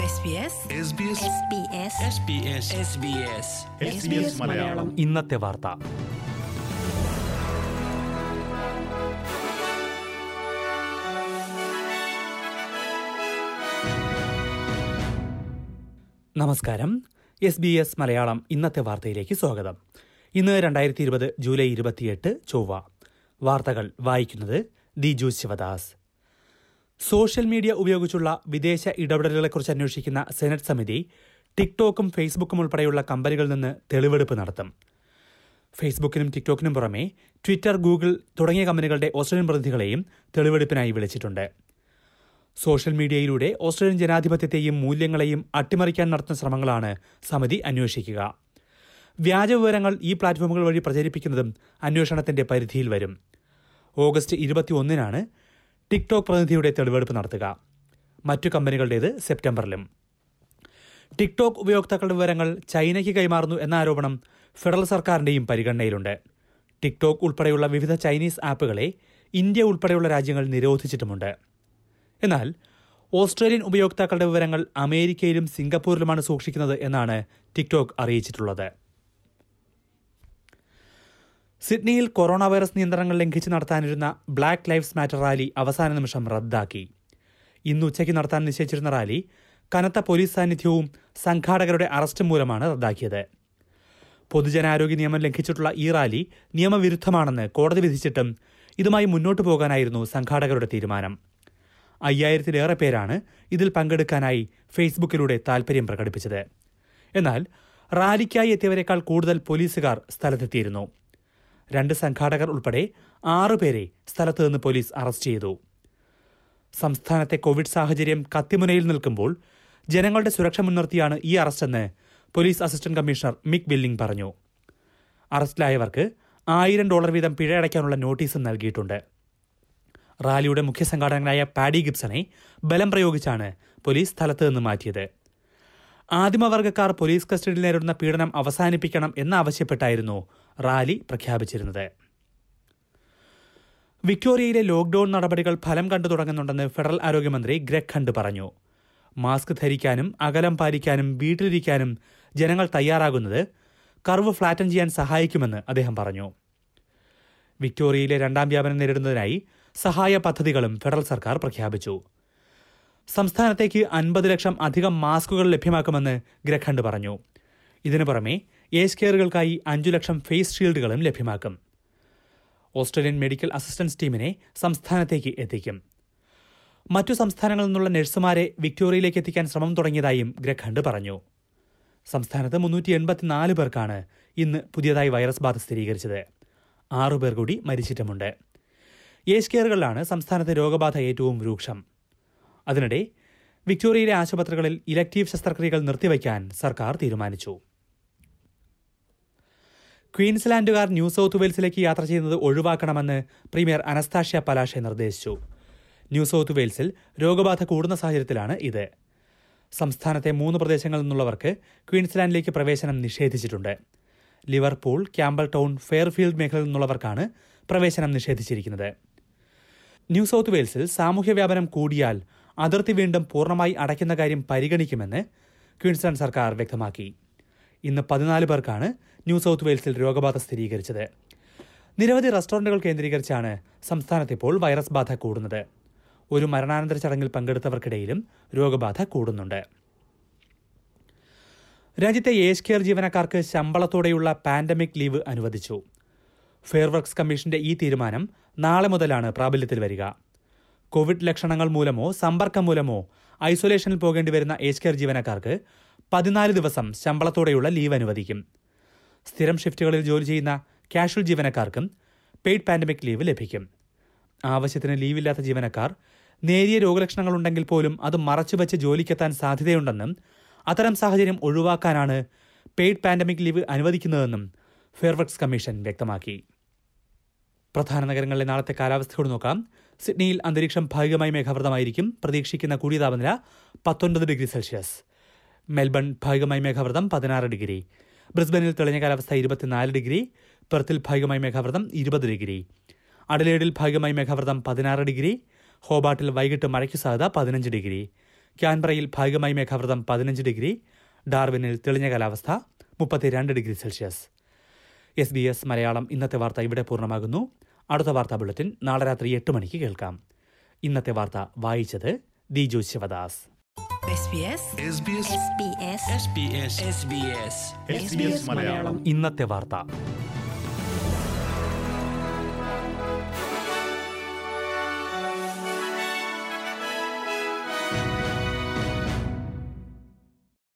SBS SBS Malayalam ഇന്നത്തെ വാർത്ത നമസ്കാരം എസ് ബി എസ് മലയാളം ഇന്നത്തെ വാർത്തയിലേക്ക് സ്വാഗതം ഇന്ന് രണ്ടായിരത്തി ഇരുപത് ജൂലൈ ഇരുപത്തിയെട്ട് ചൊവ്വ വാർത്തകൾ വായിക്കുന്നത് ദിജു ശിവദാസ് സോഷ്യൽ മീഡിയ ഉപയോഗിച്ചുള്ള വിദേശ ഇടപെടലുകളെക്കുറിച്ച് അന്വേഷിക്കുന്ന സെനറ്റ് സമിതി ടിക്ടോക്കും ഫേസ്ബുക്കും ഉൾപ്പെടെയുള്ള കമ്പനികളിൽ നിന്ന് തെളിവെടുപ്പ് നടത്തും ഫേസ്ബുക്കിനും ടിക്ടോക്കിനും പുറമെ ട്വിറ്റർ ഗൂഗിൾ തുടങ്ങിയ കമ്പനികളുടെ ഓസ്ട്രേലിയൻ പ്രതിനിധികളെയും തെളിവെടുപ്പിനായി വിളിച്ചിട്ടുണ്ട് സോഷ്യൽ മീഡിയയിലൂടെ ഓസ്ട്രേലിയൻ ജനാധിപത്യത്തെയും മൂല്യങ്ങളെയും അട്ടിമറിക്കാൻ നടത്തുന്ന ശ്രമങ്ങളാണ് സമിതി അന്വേഷിക്കുക വ്യാജ വിവരങ്ങൾ ഈ പ്ലാറ്റ്ഫോമുകൾ വഴി പ്രചരിപ്പിക്കുന്നതും അന്വേഷണത്തിന്റെ പരിധിയിൽ വരും ഓഗസ്റ്റ് ഇരുപത്തിയൊന്നിനാണ് ടിക്ടോക്ക് പ്രതിനിധിയുടെ തെളിവെടുപ്പ് നടത്തുക മറ്റു കമ്പനികളുടേത് സെപ്റ്റംബറിലും ടിക്ടോക്ക് ഉപയോക്താക്കളുടെ വിവരങ്ങൾ ചൈനയ്ക്ക് കൈമാറുന്നു എന്ന ആരോപണം ഫെഡറൽ സർക്കാരിന്റെയും പരിഗണനയിലുണ്ട് ടിക്ടോക്ക് ഉൾപ്പെടെയുള്ള വിവിധ ചൈനീസ് ആപ്പുകളെ ഇന്ത്യ ഉൾപ്പെടെയുള്ള രാജ്യങ്ങൾ നിരോധിച്ചിട്ടുമുണ്ട് എന്നാൽ ഓസ്ട്രേലിയൻ ഉപയോക്താക്കളുടെ വിവരങ്ങൾ അമേരിക്കയിലും സിംഗപ്പൂരിലുമാണ് സൂക്ഷിക്കുന്നത് എന്നാണ് ടിക്ടോക്ക് അറിയിച്ചിട്ടുള്ളത് സിഡ്നിയിൽ കൊറോണ വൈറസ് നിയന്ത്രണങ്ങൾ ലംഘിച്ച് നടത്താനിരുന്ന ബ്ലാക്ക് ലൈഫ്സ് മാറ്റർ റാലി അവസാന നിമിഷം റദ്ദാക്കി ഇന്ന് ഉച്ചയ്ക്ക് നടത്താൻ നിശ്ചയിച്ചിരുന്ന റാലി കനത്ത പോലീസ് സാന്നിധ്യവും സംഘാടകരുടെ അറസ്റ്റും മൂലമാണ് റദ്ദാക്കിയത് പൊതുജനാരോഗ്യ നിയമം ലംഘിച്ചിട്ടുള്ള ഈ റാലി നിയമവിരുദ്ധമാണെന്ന് കോടതി വിധിച്ചിട്ടും ഇതുമായി മുന്നോട്ടു പോകാനായിരുന്നു സംഘാടകരുടെ തീരുമാനം അയ്യായിരത്തിലേറെ പേരാണ് ഇതിൽ പങ്കെടുക്കാനായി ഫേസ്ബുക്കിലൂടെ താൽപര്യം പ്രകടിപ്പിച്ചത് എന്നാൽ റാലിക്കായി എത്തിയവരെക്കാൾ കൂടുതൽ പോലീസുകാർ സ്ഥലത്തെത്തിയിരുന്നു രണ്ട് സംഘാടകർ ഉൾപ്പെടെ ആറുപേരെ സ്ഥലത്ത് നിന്ന് പോലീസ് അറസ്റ്റ് ചെയ്തു സംസ്ഥാനത്തെ കോവിഡ് സാഹചര്യം കത്തിമുനയിൽ നിൽക്കുമ്പോൾ ജനങ്ങളുടെ സുരക്ഷ മുൻനിർത്തിയാണ് ഈ അറസ്റ്റെന്ന് police assistant commissioner Mick Willing പറഞ്ഞു അറസ്റ്റിലായവർക്ക് ആയിരം ഡോളർ വീതം പിഴയടയ്ക്കാനുള്ള നോട്ടീസും നൽകിയിട്ടുണ്ട് റാലിയുടെ മുഖ്യ സംഘാടകനായ പാഡി ഗിബ്സണെ ബലം പ്രയോഗിച്ചാണ് പോലീസ് സ്ഥലത്ത് നിന്ന് മാറ്റിയത് ആദിമവർഗക്കാർ പോലീസ് കസ്റ്റഡിയിൽ നേരിടുന്ന പീഡനം അവസാനിപ്പിക്കണം എന്നാവശ്യപ്പെട്ടായിരുന്നു റാലി പ്രഖ്യാപിച്ചിരുന്നത് വിക്ടോറിയയിലെ ലോക്ഡൌൺ നടപടികൾ ഫലം കണ്ടു തുടങ്ങുന്നുണ്ടെന്ന് ഫെഡറൽ ആരോഗ്യമന്ത്രി ഗ്രെഗ് ഖണ്ട് പറഞ്ഞു മാസ്ക് ധരിക്കാനും അകലം പാലിക്കാനും വീട്ടിലിരിക്കാനും ജനങ്ങൾ തയ്യാറാകുന്നത് കർവ് ഫ്ലാറ്റൻ ചെയ്യാൻ സഹായിക്കുമെന്ന് അദ്ദേഹം പറഞ്ഞു വിക്ടോറിയയിലെ രണ്ടാം വ്യാപനം നേരിടുന്നതിനായി സഹായ പദ്ധതികളും ഫെഡറൽ സർക്കാർ പ്രഖ്യാപിച്ചു സംസ്ഥാനത്തേക്ക് അൻപത് ലക്ഷം അധികം മാസ്കുകൾ ലഭ്യമാക്കുമെന്ന് ഗ്രഖണ്ഡ് പറഞ്ഞു ഇതിനു പുറമെ ഏജ് കെയറുകൾക്കായി അഞ്ചു ലക്ഷം ഫേസ് ഷീൽഡുകളും ലഭ്യമാക്കും ഓസ്ട്രേലിയൻ മെഡിക്കൽ അസിസ്റ്റൻസ് ടീമിനെ സംസ്ഥാനത്തേക്ക് എത്തിക്കും മറ്റു സംസ്ഥാനങ്ങളിൽ നിന്നുള്ള നഴ്സുമാരെ വിക്ടോറിയയിലേക്ക് എത്തിക്കാൻ ശ്രമം തുടങ്ങിയതായും ഗ്രഖണ്ഡ് പറഞ്ഞു സംസ്ഥാനത്ത് മുന്നൂറ്റി എൺപത്തിനാല് പേർക്കാണ് ഇന്ന് പുതിയതായി വൈറസ് ബാധ സ്ഥിരീകരിച്ചത് ആറു പേർ കൂടി മരിച്ചിട്ടുമുണ്ട് ഏജ് കെയറുകളിലാണ് സംസ്ഥാനത്ത് രോഗബാധ ഏറ്റവും രൂക്ഷം അതിനിടെ വിക്ടോറിയയിലെ ആശുപത്രികളിൽ ഇലക്ടീവ് ശസ്ത്രക്രിയകൾ നിർത്തിവയ്ക്കാൻ സർക്കാർ തീരുമാനിച്ചു ക്വീൻസ്ലാൻഡുകാർ ന്യൂ സൗത്ത് വെയിൽസിലേക്ക് യാത്ര ചെയ്യുന്നത് ഒഴിവാക്കണമെന്ന് പ്രീമിയർ അനസ്താഷ്യ പലാഷെ നിർദ്ദേശിച്ചു ന്യൂ സൗത്ത് വെയിൽസിൽ രോഗബാധ കൂടുന്ന സാഹചര്യത്തിലാണ് ഇത് സംസ്ഥാനത്തെ മൂന്ന് പ്രദേശങ്ങളിൽ നിന്നുള്ളവർക്ക് ക്വീൻസ്ലാൻഡിലേക്ക് പ്രവേശനം നിഷേധിച്ചിട്ടുണ്ട് ലിവർപൂൾ ക്യാമ്പൽ ടൗൺ ഫെയർഫീൽഡ് മേഖലയിൽ നിന്നുള്ളവർക്കാണ് പ്രവേശനം നിഷേധിച്ചിരിക്കുന്നത് ന്യൂ സൗത്ത് വെയിൽസിൽ സാമൂഹ്യ വ്യാപനം കൂടിയാൽ അതിർത്തി വീണ്ടും പൂർണ്ണമായി അടയ്ക്കുന്ന കാര്യം പരിഗണിക്കുമെന്ന് ക്വീൻസ്ലാൻഡ് സർക്കാർ വ്യക്തമാക്കി ഇന്ന് പതിനാല് പേർക്കാണ് ന്യൂ സൗത്ത് വെയിൽസിൽ രോഗബാധ സ്ഥിരീകരിച്ചത് നിരവധി റെസ്റ്റോറന്റുകൾ കേന്ദ്രീകരിച്ചാണ് സംസ്ഥാനത്തിപ്പോൾ വൈറസ് ബാധ കൂടുന്നത് ഒരു മരണാനന്തര ചടങ്ങിൽ പങ്കെടുത്തവർക്കിടയിലും രോഗബാധ കൂടുന്നുണ്ട് രാജ്യത്തെ ഏജ് കെയർ ജീവനക്കാർക്ക് ശമ്പളത്തോടെയുള്ള പാൻഡമിക് ലീവ് അനുവദിച്ചു ഫെയർ വർക്ക്സ് കമ്മീഷന്റെ ഈ തീരുമാനം നാളെ മുതലാണ് പ്രാബല്യത്തിൽ വരിക കോവിഡ് ലക്ഷണങ്ങൾ മൂലമോ സമ്പർക്കം മൂലമോ ഐസൊലേഷനിൽ പോകേണ്ടി വരുന്ന ഏജ് കെയർ ജീവനക്കാർക്ക് പതിനാല് ദിവസം ശമ്പളത്തോടെയുള്ള ലീവ് അനുവദിക്കും സ്ഥിരം ഷിഫ്റ്റുകളിൽ ജോലി ചെയ്യുന്ന കാഷ്വൽ ജീവനക്കാർക്കും പെയ്ഡ് പാൻഡമിക് ലീവ് ലഭിക്കും ആവശ്യത്തിന് ലീവില്ലാത്ത ജീവനക്കാർ നേരിയ രോഗലക്ഷണങ്ങൾ ഉണ്ടെങ്കിൽ പോലും അത് മറച്ചുവെച്ച് ജോലിക്കെത്താൻ സാധ്യതയുണ്ടെന്നും അത്തരം സാഹചര്യം ഒഴിവാക്കാനാണ് പെയ്ഡ് പാൻഡമിക് ലീവ് അനുവദിക്കുന്നതെന്നും ഫെയർവർക്സ് കമ്മീഷൻ വ്യക്തമാക്കി പ്രധാന നഗരങ്ങളിലെ നാളത്തെ കാലാവസ്ഥയോട് നോക്കാം സിഡ്നിയിൽ അന്തരീക്ഷം ഭാഗികമായി മേഘാവൃതമായിരിക്കും പ്രതീക്ഷിക്കുന്ന കൂടിയ താപനില പത്തൊൻപത് ഡിഗ്രി സെൽഷ്യസ് മെൽബൺ ഭാഗികമായി മേഘാവൃതം പതിനാറ് ഡിഗ്രി ബ്രിസ്ബനിൽ തെളിഞ്ഞ കാലാവസ്ഥ ഇരുപത്തിനാല് ഡിഗ്രി പെർത്തിൽ ഭാഗികമായി മേഘാവൃതം ഇരുപത് ഡിഗ്രി അഡലേഡിൽ ഭാഗികമായി മേഘാവൃതം പതിനാറ് ഡിഗ്രി ഹോബാട്ടിൽ വൈകിട്ട് മഴയ്ക്ക് സാധ്യത പതിനഞ്ച് ഡിഗ്രി ക്യാൻബറയിൽ ഭാഗികമായി മേഘാവൃതം പതിനഞ്ച് ഡിഗ്രി ഡാർവിനിൽ തെളിഞ്ഞ കാലാവസ്ഥ മുപ്പത്തിരണ്ട് degree Celsius S B S Malayalam ഇന്നത്തെ വാർത്ത ഇവിടെ പൂർണ്ണമാകുന്നു അടുത്ത വാർത്താ ബുള്ളറ്റിൻ നാളെ രാത്രി എട്ട് മണിക്ക് കേൾക്കാം ഇന്നത്തെ വാർത്ത വായിച്ചത് Diju Sivadas SBS SBS SBS SBS SBS SBS Malayalam ഇന്നത്തെ വാർത്ത